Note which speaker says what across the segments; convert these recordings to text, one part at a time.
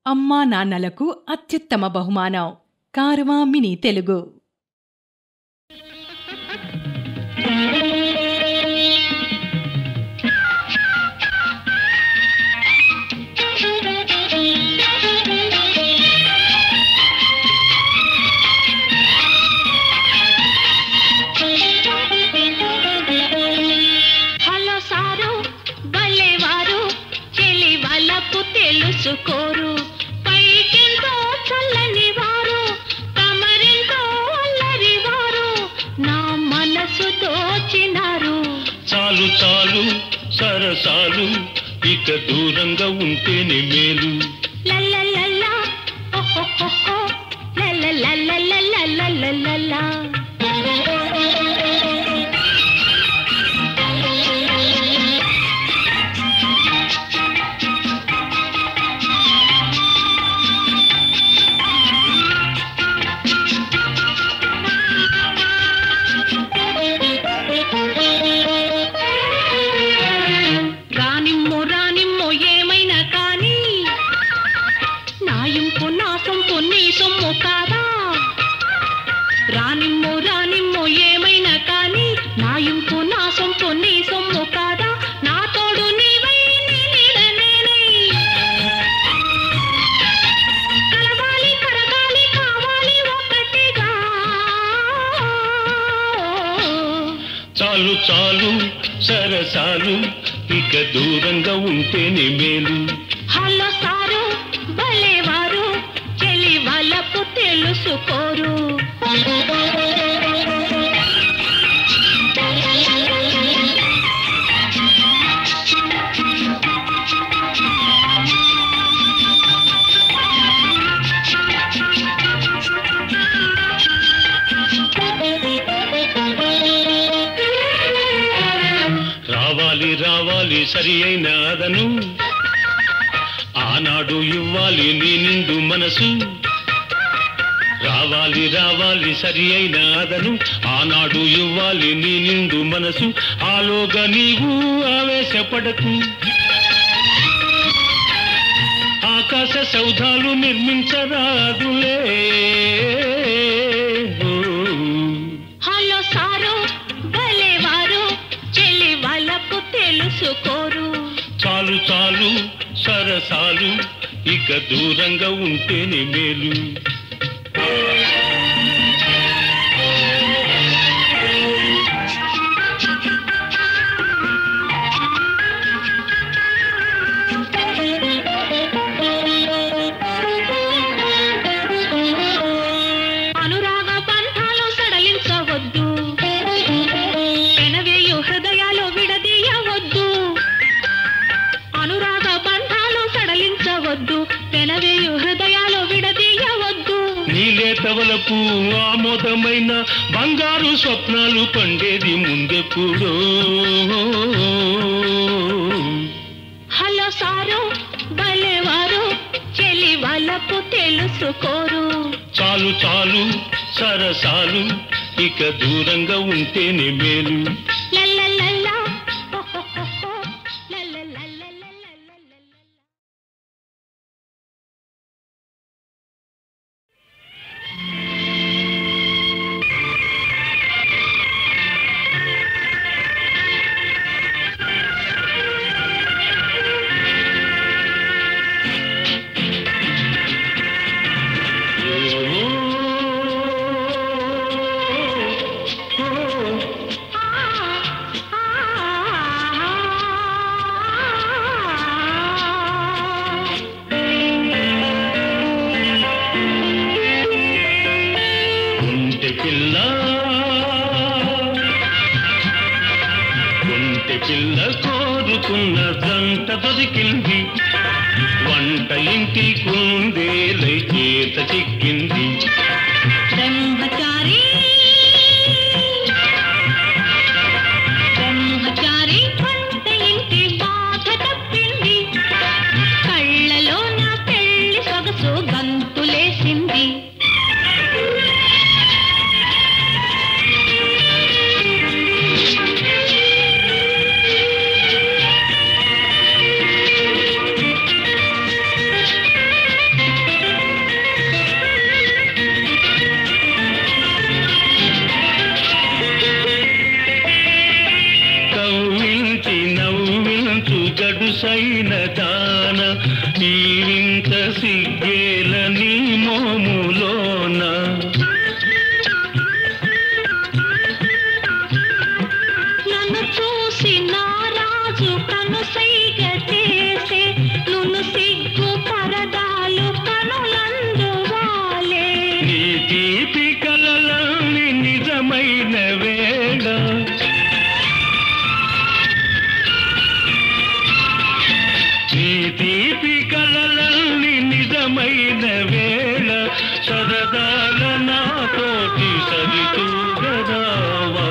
Speaker 1: అమ్మా నాన్నలకు అత్యుత్తమ బహుమానం Carvaan mini Telugu
Speaker 2: hello sir భలేవారు చెలి వాళ్ళకు తెలుసుకోరు పైకెంతో చల్లని వారు తమరెంతో అల్లరి వారు నా మనసు దోచినారు
Speaker 3: చాలు చాలు సరసాలు ఇక దూరంగా ఉంటేనే మేలు
Speaker 2: లల్లలల్లా ఓహోహోహో లల్లలల్లలల్లలల్లలా రానిమ్మో రానిమ్మో ఏమైనా కానీ నాయింపు నా సొంపు నీ సొమ్ము కాదా రానిమ్మో రానిమ్మో ఏమైనా కానీ నాయింపు నా సొంపు నీ సొమ్ము కాదా నా తోడు నీవై నీ నీడ నేనై కలవాలి కరగాలి కావాలి ఒక్కటిగా
Speaker 3: చాలు చాలు సరసాలు ఇక దూరంగా ఉంటేనే మేలు
Speaker 2: హలో సారు భలేవారు చెలి వాళ్ళకు తెలుసుకోరు
Speaker 3: రావాలి రావాలి సరి అయిన అదను ఆనాడు ఇవ్వాలి నీ నిండు మనసు రావాలి రావాలి సరి అయిన అదను ఆనాడు ఇవ్వాలి నీ నిండు మనసు ఆలోగా నీవు ఆవేశపడకు ఆకాశ సౌధాలు నిర్మించరాదులే ఓ.
Speaker 2: హలో సారు భలేవారు చెలి వాళ్ళకు తెలుసుకోరు
Speaker 3: చాలు చాలు సరసాలు ఇక దూరంగా ఉంటేనే మేలు
Speaker 2: అనురాగ బంధాలు సడలించవద్దు పెనవేయు హృదయాలు విడదీయవద్దు అనురాగ బంధాలు సడలించవద్దు పెనవేయు హృదయాలు విడదీయవద్దు
Speaker 3: నీలేతవలపు ఆమోదమైన బంగారు స్వప్నాలు పండేది ముందెప్పుడో
Speaker 2: హలో సారు భలేవారు చెలి వాళ్ళకు తెలుసుకోరు
Speaker 3: చాలు చాలు సరసాలు ఇక దూరంగా ఉంటేనే మేలు
Speaker 2: లల్లలల్లా, ఓహోహోహో, లల్లలల్లలల్లలల్లల్ల.
Speaker 3: ఉంటె పిల్ల ఉంటె పిల్ల కోరుకున్న జంట దొరికింది వంట ఇంటి కుందేలై చేత చిక్కింది
Speaker 2: బ్రహ్మచారి బ్రహ్మచారి వంట ఇంటి బాధ తప్పింది కళ్ళలో నా పెళ్లి సొగసు గంతులేసింది
Speaker 3: ఇంత సిగ్గేల నీ మోములోన
Speaker 2: నన్ను చూసి నారాజు కనుసైగ చేసే నును సిగ్గు పరదాలు కనులందువాలే
Speaker 3: నీ తీపి కలలని నిజమైన వేళ నీ తీపి కలలని నిజమైన వేళ సరదాల నాతోటి సరితూగరావా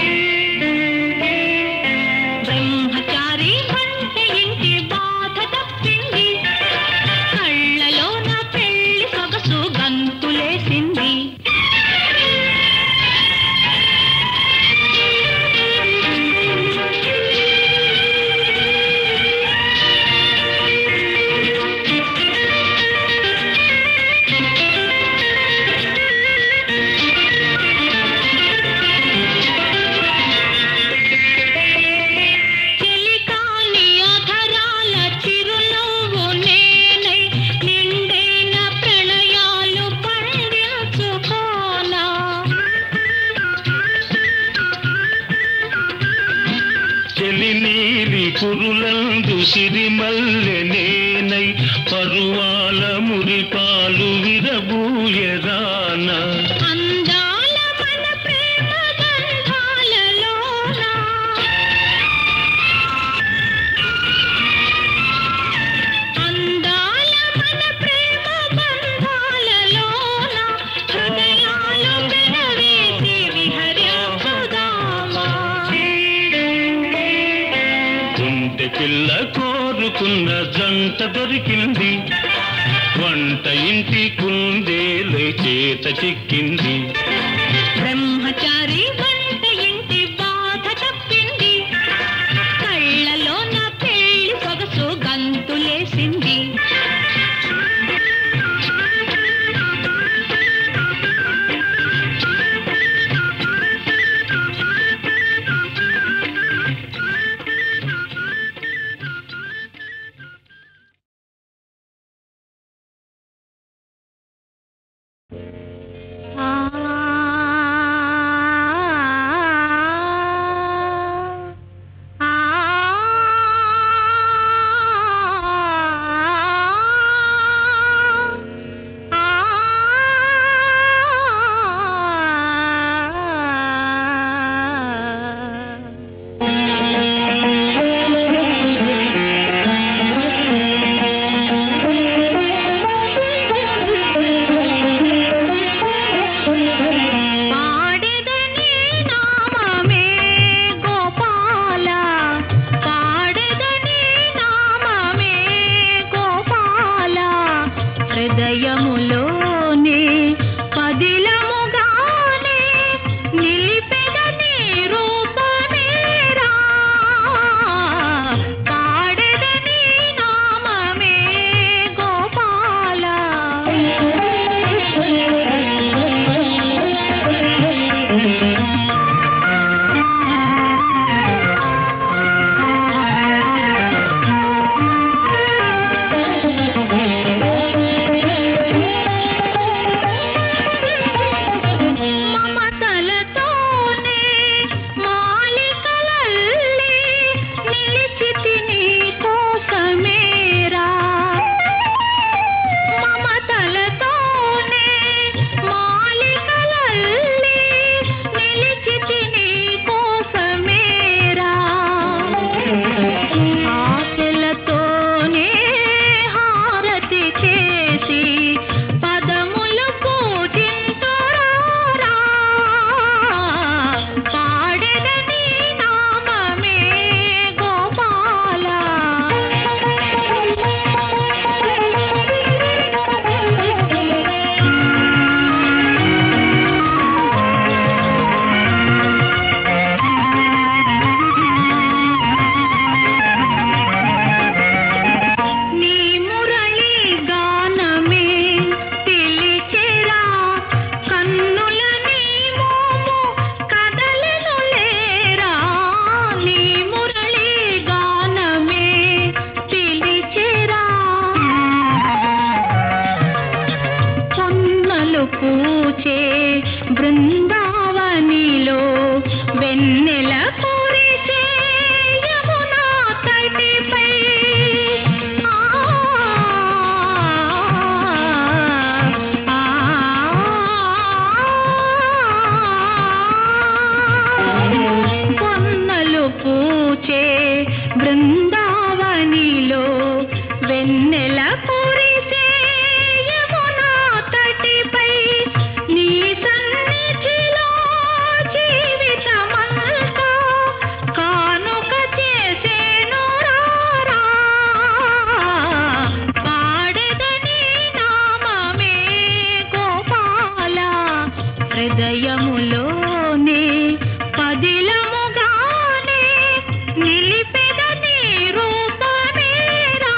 Speaker 2: బ్రహ్మచారి అంటే ఇంటి బాధ తప్పింది కళ్ళలో నా పెళ్లి సొగసు గంతులేసింది చెలికాని అధరాల చిరునవ్వు నేనై నిండైన ప్రణయాలు పండించుకోనా
Speaker 3: చెలి నీలి కురులందు సిరిమల్లె నేనై పరువాల మురిపాలు విరబూయరాన
Speaker 2: అందాల మన ప్రేమ గంధాలలోనా అందాల మన ప్రేమ బంధాలలోన హృదయాలు పెనవేసి విహరించుదామా
Speaker 3: కుంటె పిల్ల కోరుకున్న జంట దొరికింది వంట ఇంటి కుందేలై చేత చిక్కింది
Speaker 2: బ్రహ్మచారి వంట ఇంటి బాధ తప్పింది కళ్ళలో నా పెళ్లి సొగసు గంతులేసింది పాడెదని నామమే గోపాల పాడెదని నామమే గోపాల హృదయములోనే పదిలముగానే నిలిపెదని రూపమేరా పాడెదని నామమే గోపాల పూచే బృందావనిలో వెన్నెల కురిసే యమునా తటిపై ఆ, ఆ, పొన్నలు పూచే బృందావనిలో వెన్నెల కురిసే యమునా తటిపై నీ సన్నిధిలో జీవితమంతా కానుక చేసేను రారా పాడెదని నామమే గోపాల హృదయములోనే పదిలముగానే నిలిపెదని రూపమేరా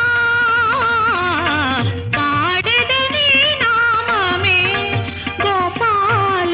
Speaker 2: పాడెదని నామమే గోపాల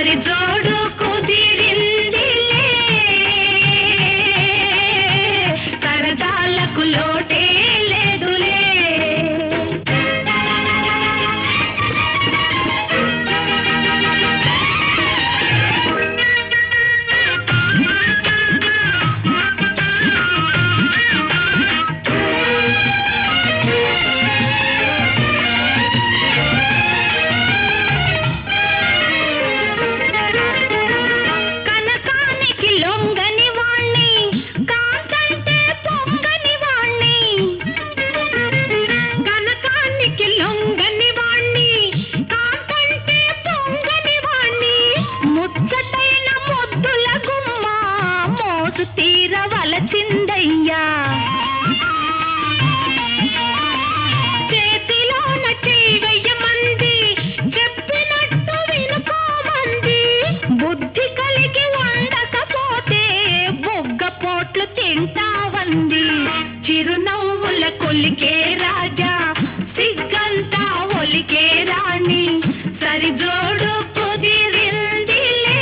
Speaker 2: సరిజోడు కుదిరిందిలే సరదాలకు లోటే లేదులే కనకానికి లొంగని వాణ్ణి కాకంటే పొంగని వాణ్ణి కనకానికి లొంగని వాణ్ణి కాకంటే పొంగని వాణ్ణి ముచ్చటైన ముద్దుల గుమ్మ మోసు తీరవలసిందయ్యా చేతిలోన చేయమంది చెప్పినట్టు వినుకోమంది బుద్ధి కలిగి ఉండకపోతే బొగ్గ పోట్లు తింటావంది చిరునవ్వుల కొలికే రాజా సిగ్గంతా ఒలికే రాణి సరిజోడు కుదిరిందిలే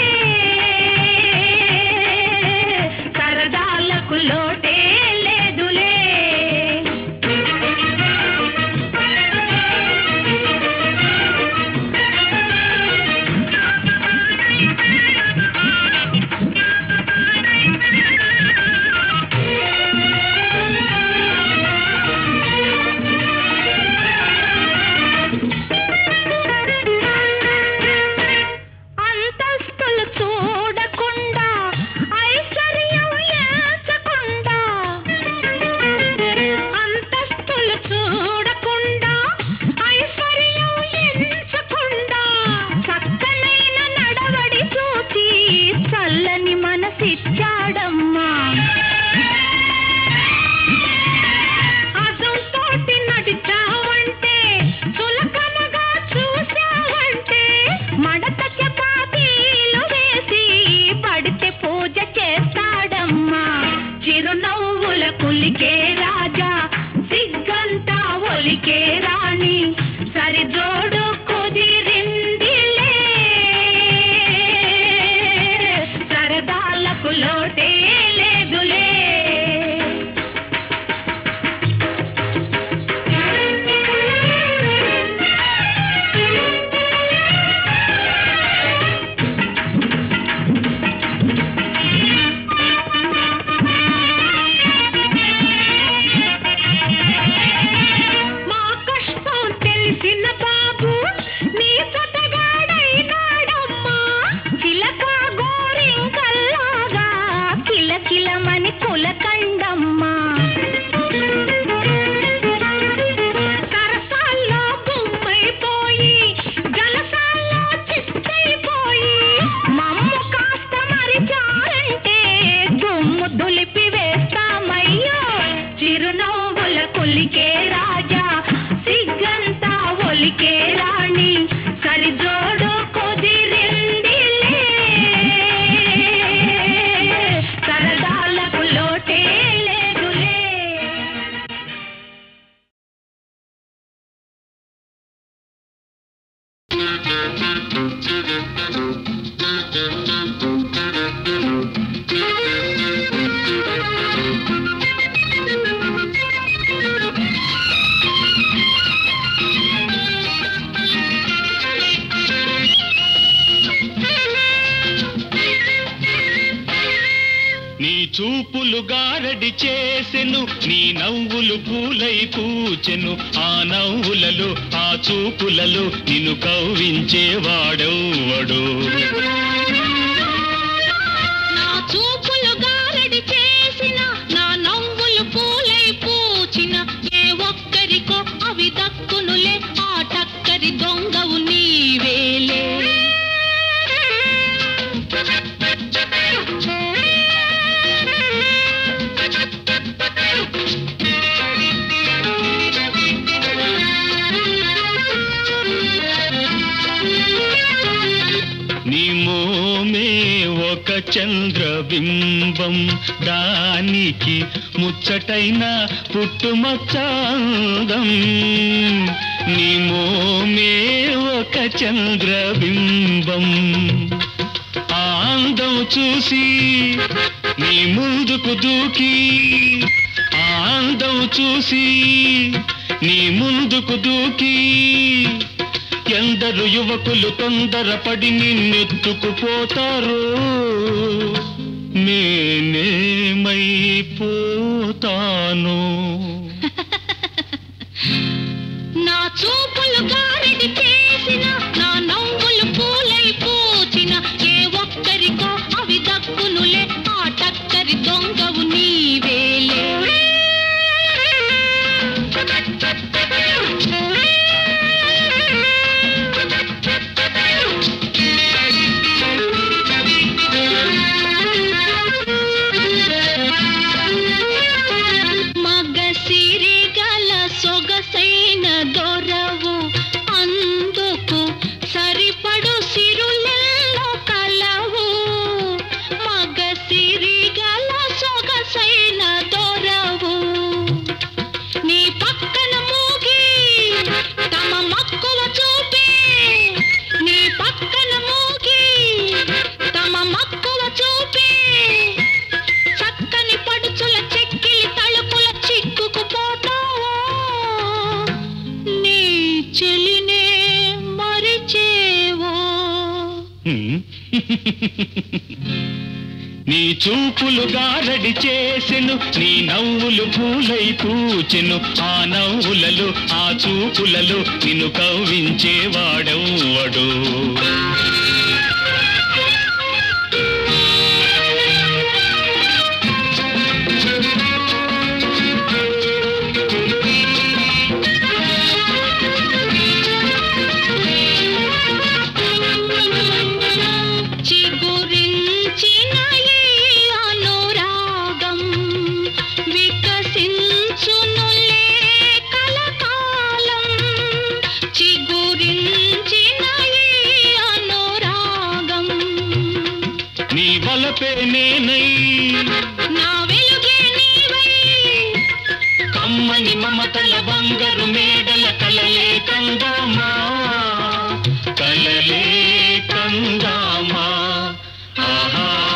Speaker 2: సరదాలకు లోటే లేదులే అంతస్తులు చూడకుండా ఐశ్వర్యం ఏచకుండా అంతస్తులు చూడకుండా ఐశ్వర్యం ఎంచకుండా చక్కనైన నడవడి చూచి చల్లని మనసిచ్చాడమ్మా అదంతోటి నడిచావంటే చులకనగా చూసావంటే మడత చపాతీలు వేసి పడితే పూజ చేస్తాడమ్మా చిరునవ్వుల కులికే రాజా సిగ్గంతా ఒలికే రాణి సరిజోడు కుదిరిందిలే సరదాలకు లోటే లేదులే మా కష్టం తెలిసిన బాబు నీ సతగాడైనాడమ్మా చిలక గోరింకల్లాగా కిలకిలమని కులకండమ్మా సరసాల్లో గుమ్మైపోయి జలసాల్లో చిత్తైపోయి మమ్ము కాస్త మరిచారంటే దుమ్ము దులిపి వేస్తామయ్యో చిరునవ్వుల కొలికే రాజా సిగ్గంతా ఒలికే రాణి సరిజోడు కుదిరిందిలే సరదాలకు లోటే లేదులే
Speaker 3: నీ చూపులు గారడి చేసెను నీ నవ్వులు పూలై పూచెను ఆ నవ్వులలో ఆ చూపులలో నిన్ను కవ్వించేవాడెవ్వడు
Speaker 2: నా చూపులు గారడి చేసిన నా నవ్వులు పూలై పూచిన ఏ ఒక్కరికో అవి దక్కునులే ఆ టక్కరి దొంగవు నీవేలే
Speaker 3: నీ మోమే ఒక చంద్రబింబం దానికి ముచ్చటైన పుట్టుమచ్చాందం నీ మోమే ఒక చంద్రబింబం అందం చూసి నీ ముందుకు దూకి ఆ అందం చూసి నీ ముందుకు దూకి ఎందరు యువకులు తొందరపడి నిన్నెత్తుకుపోతారు నేనేమైపోతాను
Speaker 2: నా చూపులు గారిడి చేసిన నా నవ్వులు పూలై పూచిన ఏ ఒక్కరికో అవి దక్కునులే ఆ టక్కరి దొంగవు నీవేలే మగ సిరిగల సొగసైన దొరవు అందుకు సరిపడు సిరులెల్లో కలవు మగ సిరిగల సొగసైన దొరవు నీ పక్కన మూగి తమ మక్కువ చూపి నీ పక్కన మూగి తమ మక్కువ చూపి చక్కని పడుచుల చెక్కిలి తలుపుల చిక్కుకుపోతావో నీ చెలినే మరిచేవో
Speaker 3: హ్మ్. నీ చూపులు గారడి చేసెను నీ నవ్వులు పూలై పూచెను ఆ నవ్వులలో ఆ చూపులలో నిన్ను కవ్వించేవాడెవ్వడు
Speaker 2: చిగురించిన ఈ అనురాగం వికసించునులే కలకాలం చిగురించిన ఈ అనురాగం
Speaker 3: నీ వలపే నేనై
Speaker 2: నా వెలుగే నీవై
Speaker 3: కమ్మని మమతల బంగారు మేడల కలలే కందామా కలలే కందామా ఆహా